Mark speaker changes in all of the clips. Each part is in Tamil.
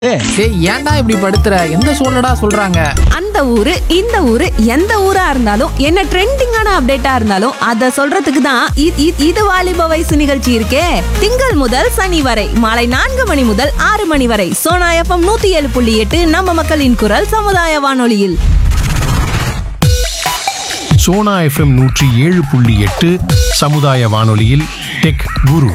Speaker 1: டேய் ஏன்டா இப்படி படுத்துற எந்த சூழ்நிடா சொல்றாங்க
Speaker 2: அந்த ஊரு இந்த ஊரு எந்த ஊரா இருந்தாலும் என்ன ட்ரெண்டிங்கான அப்டேட்டா இருந்தாலும் அத சொல்றதுக்கு தான் இ- இ- இது வாலிப வயசு நிகழ்ச்சி இருக்கே திங்கள் முதல் சனி வரை மாலை நான்கு மணி முதல் ஆறு மணி வரை சோனா எஃப்எம் நூத்தி ஏழு புள்ளி எட்டு நம்ம மக்களின் குரல் சமுதாய வானொலியில்
Speaker 3: சோனா எஃப்எம் நூற்றி ஏழு புள்ளி எட்டு சமுதாய வானொலியில் டெக் குரு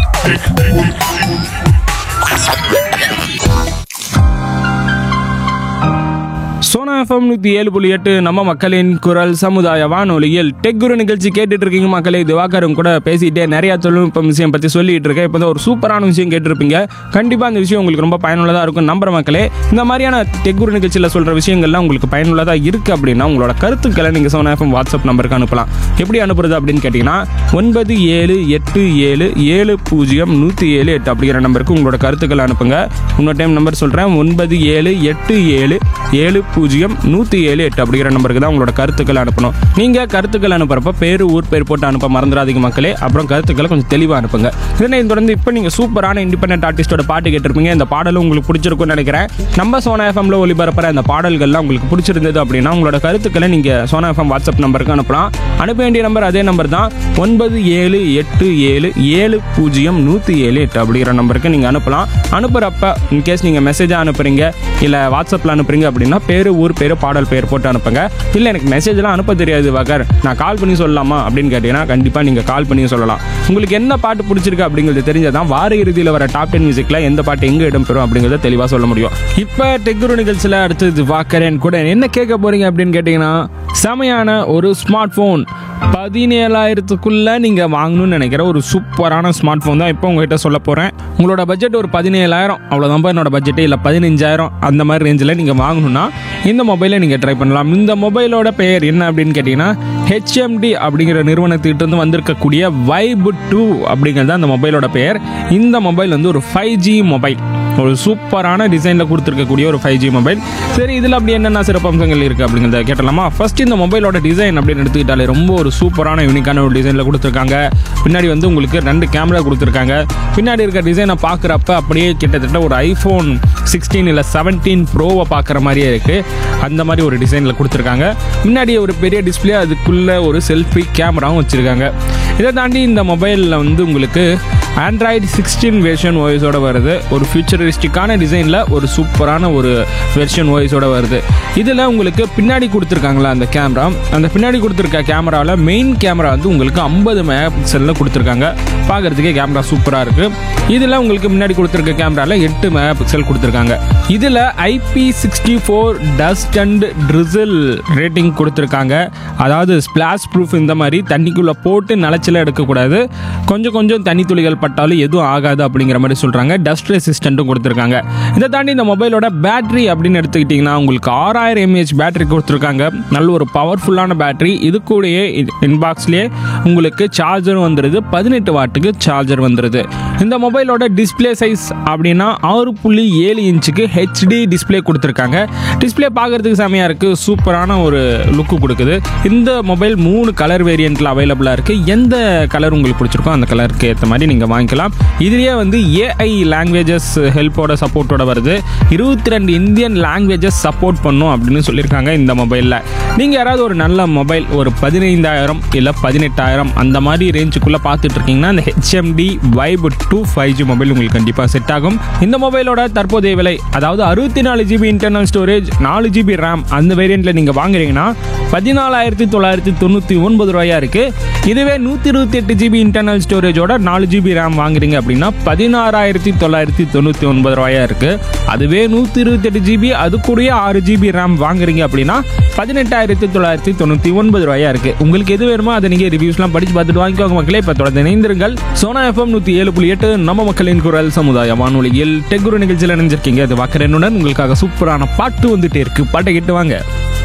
Speaker 4: சோனா எஃப்எம் நூற்றி ஏழு புள்ளி எட்டு நம்ம மக்களின் குரல் சமுதாய வானொலியில் டெக் குரு நிகழ்ச்சி கேட்டுட்டு இருக்கீங்க மக்களே திவாகரும் கூட பேசிட்டே நிறைய தொழில்நுட்பம் விஷயம் பற்றி சொல்லிட்டு இருக்கேன் இப்போ ஒரு சூப்பரான விஷயம் கேட்டிருப்பீங்க கண்டிப்பாக அந்த விஷயம் உங்களுக்கு ரொம்ப பயனுள்ளதாக இருக்கும் நம்புற மக்களே இந்த மாதிரியான டெக் குரு நிகழ்ச்சியில் சொல்கிற விஷயங்கள்லாம் உங்களுக்கு பயனுள்ளதாக இருக்குது அப்படின்னா உங்களோட கருத்துக்களை நீங்கள் சோனா எஃப்எம் வாட்ஸ்அப் நம்பருக்கு அனுப்பலாம் எப்படி அனுப்புறது அப்படின்னு கேட்டிங்கன்னா ஒன்பது ஏழு எட்டு ஏழு ஏழு பூஜ்ஜியம் நூற்றி ஏழு எட்டு அப்படிங்கிற நம்பருக்கு உங்களோட கருத்துக்களை அனுப்புங்க இன்னொரு டைம் நம்பர் சொல்கிறேன் ஒன்பது ஏழு எட்டு ஏழு ஏழு பூஜ்ஜியம் நூற்றி ஏழு எட்டு அப்படிங்கிற நம்பருக்கு தான் உங்களோட கருத்துக்களை அனுப்பணும் நீங்கள் கருத்துக்கள் அனுப்புறப்ப பேர் ஊர் பேர் போட்டு அனுப்ப மறந்துடாதீங்க மக்களே அப்புறம் கருத்துக்களை கொஞ்சம் தெளிவாக அனுப்புங்க இதனை தொடர்ந்து இப்போ நீங்கள் சூப்பரான இண்டிபெண்டன்ட் ஆர்டிஸ்டோட பாட்டு கேட்டிருப்பீங்க இந்த பாடலும் உங்களுக்கு பிடிச்சிருக்கும்னு நினைக்கிறேன் நம்ம சோனா எஃப்எம்ல ஒளிபரப்புற இந்த பாடல்கள்லாம் உங்களுக்கு பிடிச்சிருந்தது அப்படின்னா உங்களோட கருத்துக்களை நீங்கள் சோனா எஃப்எம் வாட்ஸ்அப் நம்பருக்கு அனுப்பலாம் அனுப்ப வேண்டிய நம்பர் அதே நம்பர் தான் ஒன்பது ஏழு எட்டு ஏழு ஏழு பூஜ்ஜியம் நூற்றி ஏழு எட்டு அப்படிங்கிற நம்பருக்கு நீங்கள் அனுப்பலாம் அனுப்புகிறப்ப இன்கேஸ் நீங்கள் மெசேஜாக அனுப்புறீங்க இல்லை வாட்ஸ்அப்பில் அனுப்புறீங்க அப்படின்னா பேர் ஊர் பேர் பாடல் பேர் போட்டு அனுப்புங்க இல்லை எனக்கு மெசேஜ்லாம் அனுப்ப தெரியாது வகர் நான் கால் பண்ணி சொல்லலாமா அப்படின்னு கேட்டிங்கன்னா கண்டிப்பாக நீங்கள் கால் பண்ணி சொல்லலாம் உங்களுக்கு என்ன பாட்டு பிடிச்சிருக்கு அப்படிங்கிறது தெரிஞ்சதான் வார இறுதியில் வர டாப் டென் மியூசிக்கில் எந்த பாட்டு எங்கே இடம்பெறும் அப்படிங்கிறத தெளிவாக சொல்ல முடியும் இப்போ டெக்குரு நிகழ்ச்சியில் அடுத்தது வாக்கரேன் கூட என்ன கேட்க போறீங்க அப்படின்னு கேட்டிங்கன்னா செமையான ஒரு ஸ்மார்ட் ஃபோன் பதினேழாயிரத்துக்குள்ள நீங்கள் வாங்கணும்னு நினைக்கிற ஒரு சூப்பரான ஸ்மார்ட் ஃபோன் தான் இப்போ உங்ககிட்ட சொல்ல போகிறேன் உங்களோட பட்ஜெட் ஒரு பதினேழாயிரம் அவ்வளோதான் என்னோட பட்ஜெட்டே இல்லை பதினஞ்சாயிரம் அந்த மாதிரி ரேஞ்சில் நீங்கள் வாங்கணும்னா இந்த மொபைலை நீங்கள் ட்ரை பண்ணலாம் இந்த மொபைலோட பெயர் என்ன அப்படின்னு கேட்டிங்கன்னா ஹெச்எம்டி அப்படிங்கிற நிறுவனத்திட்ட இருந்து வந்திருக்கக்கூடிய வைப் டூ அப்படிங்கிறது அந்த மொபைலோட பெயர் இந்த மொபைல் வந்து ஒரு ஃபைவ் ஜி மொபைல் ஒரு சூப்பரான டிசைனில் கொடுத்துருக்கக்கூடிய ஒரு ஃபைவ் ஜி மொபைல் சரி இதில் அப்படி என்னென்ன சிறப்பம்சங்கள் இருக்குது அப்படிங்கிறத கேட்டலாமா ஃபர்ஸ்ட் இந்த மொபைலோட டிசைன் அப்படின்னு எடுத்துக்கிட்டாலே ரொம்ப ஒரு சூப்பரான யூனிக்கான ஒரு டிசைனில் கொடுத்துருக்காங்க பின்னாடி வந்து உங்களுக்கு ரெண்டு கேமரா கொடுத்துருக்காங்க பின்னாடி இருக்க டிசைனை பார்க்குறப்ப அப்படியே கிட்டத்தட்ட ஒரு ஐஃபோன் சிக்ஸ்டீன் இல்லை செவன்டீன் ப்ரோவை பார்க்குற மாதிரியே இருக்குது அந்த மாதிரி ஒரு டிசைனில் கொடுத்துருக்காங்க முன்னாடி ஒரு பெரிய டிஸ்பிளே அதுக்குள்ளே ஒரு செல்ஃபி கேமராவும் வச்சுருக்காங்க இதை தாண்டி இந்த மொபைலில் வந்து உங்களுக்கு ஆண்ட்ராய்டு சிக்ஸ்டீன் வெர்ஷன் ஓஎஸோட வருது ஒரு ஃபியூச்சரிஸ்டிக்கான டிசைனில் ஒரு சூப்பரான ஒரு வெர்ஷன் ஓஎஸோட வருது இதில் உங்களுக்கு பின்னாடி கொடுத்துருக்காங்களா அந்த கேமரா அந்த பின்னாடி கொடுத்துருக்க கேமராவில் மெயின் கேமரா வந்து உங்களுக்கு ஐம்பது மெகா பிக்சலில் கொடுத்துருக்காங்க பார்க்குறதுக்கே கேமரா சூப்பராக இருக்குது இதில் உங்களுக்கு முன்னாடி கொடுத்துருக்க கேமராவில் எட்டு மெகா பிக்சல் கொடுத்துருக்காங்க இதில் IP sixty four dust and drizzle rating கொடுத்துருக்காங்க அதாவது ஸ்பிளாஷ் ப்ரூஃப் இந்த மாதிரி தண்ணிக்குள்ளே போட்டு நிலச்சில எடுக்கக்கூடாது கொஞ்சம் கொஞ்சம் தண்ணி துளிகள் பட்டாலும் எதுவும் ஆகாது அப்படிங்கிற மாதிரி சொல்கிறாங்க டஸ்ட் ரெசிஸ்டண்ட்டும் கொடுத்துருக்காங்க இதை தாண்டி இந்த மொபைலோட பேட்டரி அப்படின்னு எடுத்துக்கிட்டிங்கன்னா உங்களுக்கு ஆறாயிரம் எம்ஏஹெச் பேட்டரி கொடுத்துருக்காங்க நல்ல ஒரு பவர்ஃபுல்லான பேட்டரி இது கூடயே இன்பாக்ஸ்லேயே உங்களுக்கு சார்ஜரும் வந்துடுது பதினெட்டு வாட்டுக்கு சார்ஜர் வந்துடுது இந்த மொபைலோட டிஸ்ப்ளே சைஸ் அப்படின்னா ஆறு புள்ளி ஏழு இன்ச்சுக்கு ஹெச்டி டிஸ்ப்ளே கொடுத்துருக்காங்க டிஸ்ப்ளே பார்க்கறதுக்கு செமையாக இருக்குது சூப்பரான ஒரு லுக்கு கொடுக்குது இந்த மொபைல் மூணு கலர் வேரியண்ட்டில் அவைலபிளாக இருக்குது எந்த கலர் உங்களுக்கு பிடிச்சிருக்கோ அந்த கலருக்கு ஏற்ற மாதிரி நீங்கள் வாங்கிக்கலாம் இதுலேயே வந்து ஏஐ லாங்குவேஜஸ் ஹெல்ப்போட சப்போர்ட்டோட வருது இருபத்தி ரெண்டு இந்தியன் லாங்குவேஜஸ் சப்போர்ட் பண்ணும் அப்படின்னு சொல்லியிருக்காங்க இந்த மொபைலில் நீங்கள் யாராவது ஒரு நல்ல மொபைல் ஒரு பதினைந்தாயிரம் இல்லை பதினெட்டாயிரம் அந்த மாதிரி ரேஞ்சுக்குள்ளே பார்த்துட்டு இருக்கீங்கன்னா இந்த HMD vibe two five G mobile உங்களுக்கு கண்டிப்பாக செட் ஆகும் இந்த மொபைலோட தற்போதைய விலை அதாவது அறுபத்தி நாலு ஜிபி இன்டர்னல் ஸ்டோரேஜ் நாலு ஜிபி ரேம் அந்த வேரியண்ட்டில் நீங்கள் வாங்குறீங்கன்னா பதினாலாயிரத்தி தொள்ளாயிரத்தி தொண்ணூற்றி ஒன்பது ரூபாயா இருக்குது இதுவே நூற்றி இருபத்தி எட்டு ஜிபி இன்டர்னல் ஸ்டோரேஜோட நாலு ஜிபி ரேம் வாங்குறீங்க அப்படின்னா பதினாறாயிரத்தி தொள்ளாயிரத்தி தொண்ணூற்றி ஒன்பது ரூபாயா இருக்குது அதுவே நூற்றி இருபத்தெட்டு ஜிபி அது கூடயே ஆறு ஜிபி ரேம் வாங்குறீங்க அப்படின்னா பதினெட்டாயிரத்தி தொள்ளாயிரத்தி தொண்ணூற்றி ஒன்பது ரூபாயா இருக்குது உங்களுக்கு எது வேணுமோ அதை நீங்கள் ரிவ்யூஸ்லாம் படித்து பார்த்துட்டு வாங்கிக்கோங்க மக்களே இப்போ தொடர்ந்து இணைந்திருங்கள் சோனா எஃப்எம் நூற்றி ஏழு புள்ளி எட்டு நம்ம மக்களின் குரல் சமுதாய வானொலியில் டெக்குரு நிகழ்ச்சியில் இணைஞ்சிருக்கீங்க அது வாக்கரனுடன் உங்களுக்காக சூப்பரான பாட்டு வந்துட்டே இருக்கு பாட்டை கேட்டு வாங்க